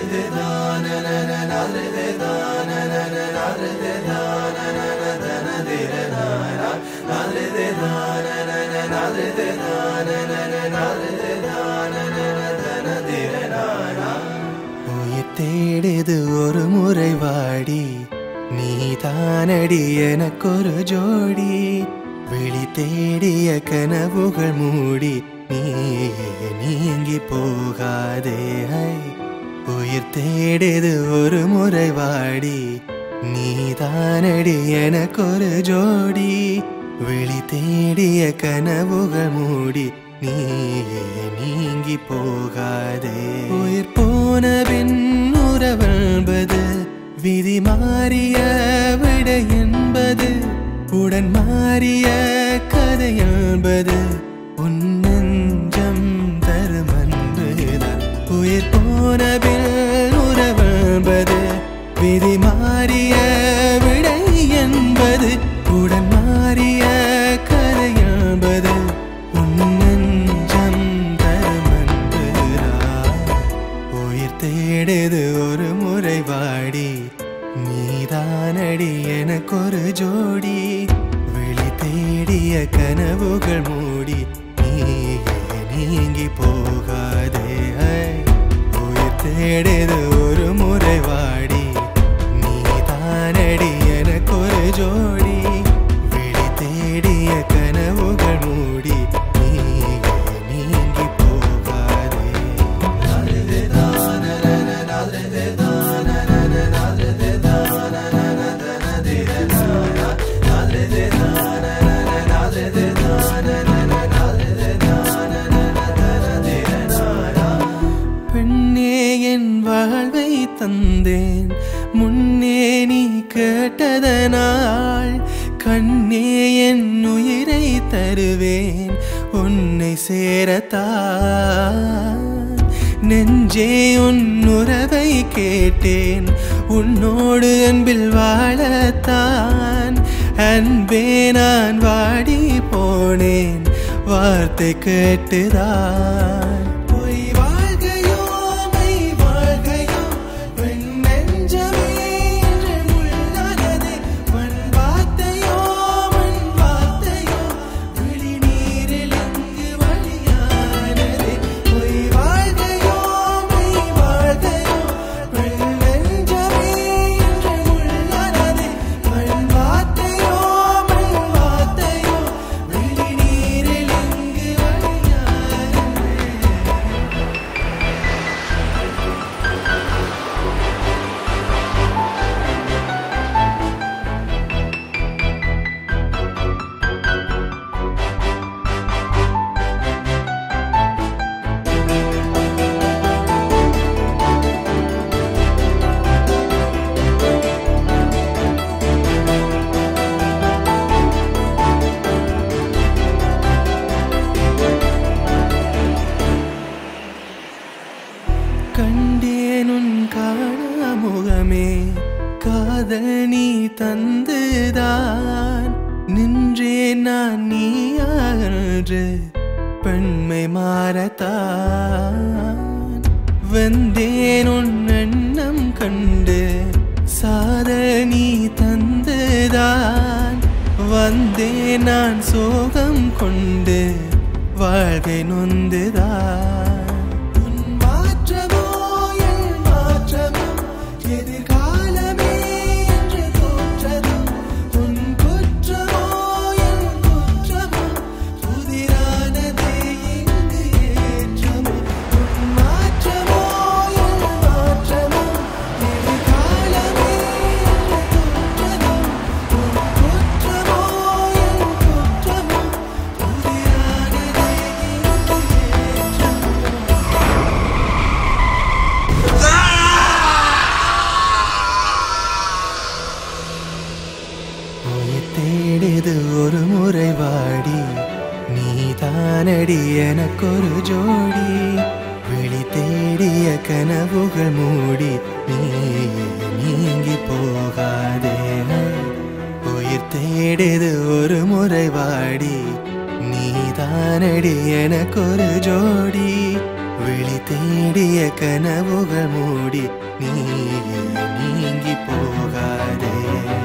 உயிர் தேடுது ஒரு முறை வாடி நீ தானடி எனக்கொரு ஜோடி விழி தேடிய கனவுகள் மூடி நீ நீங்கி போகாதே ஐ. உயிர் தேடுது ஒரு முறை வாடி நீ தானடி எனக்கொரு ஜோடி விழி தேடிய கனவுகள் மூடி நீ நீங்கி போகாதே உயிர் போன பின் உறவென்பது விதி மாறிய விட என்பது உடன் மாறிய கதை என்பது உன் நெஞ்சம் தரும் அன்புதான் உயிர் போன பின் உறவென்பது விதி மாறிய விடை என்பது உடன் மாறிய கதை என்பது உன் நெஞ்சம் தரும் அன்புதான் உயிர் தேடுது ஒரு முறை வாடி நீதானடி எனக்கொரு ஜோடி விழி தேடிய கனவுகள் மூடி நீ நீங்கி போகாதே ஐ. உயிர் தேடுது ஒரு முறை வாடி நீதானடி எனக்கொரு ஜோடி விழி தேடிய கனவுகள் மூடி நீ நீங்கி போகாதே பெண்ணே என் வாழ்வை தந்தேன் முன்னே நீ கேட்டதனால் கண்ணே என் உயிரை தருவேன் உன்னை சேரத்தான் நெஞ்சே உன் உறவை கேட்டேன் உன்னோடு அன்பில் வாழத்தான் அன்பே நான் வாடி போனேன் வார்த்தை கேட்டுதான் பொய் வாழ்கையோ மெய் வாழ்கையோ பெண் நெஞ்சமே என்று உள்ளானதே மண் வார்த்தையோ மண் வார்த்தையோ விழி நீரில் இங்கு வழியானதே பொய் வாழ்கையோ மெய் வாழ்கையோ பெண் நெஞ்சமே என்று உள்ளானதே மண் வார்த்தையோ மண் வார்த்தையோ விழி நீரில் இங்கு வழியானதே கண்டேன் உன் காணா முகமே காதல் நீ தந்துதான் நின்றேன் நான் நீயாகன்று பெண்மை மாறத்தான் வந்தேன் உன் எண்ணம் கண்டு சாதல் நீ தந்துதான் வந்தேன் நான் சோகம் கொண்டு வாழ்க்கை நொந்துதான் உன் மாற்றமோ என் மாற்றமோ எதிர்காலமே என்று தோற்றதும் உன் குற்றமோ என் குற்றமோ புதிரானதே இங்கு ஏற்றமோ உன் மாற்றமோ என் மாற்றமோ எதிர்காலமே என்று தோற்றதும் உன் குற்றமோ என் குற்றமோ புதிரானதே இங்கு ஏற்றமோ உயிர் தேடுது ஒரு முறை வாடி நீ தானடி எனக்கொரு ஜோடி விழி தேடிய கனவுகள் மூடி நீ நீங்கி போகாதே உயிர் தேடுது ஒரு முறை வாடி நீ தானடி எனக்கொரு ஜோடி விழி தேடிய கனவுகள் மூடி நீ நீங்கி போகாதே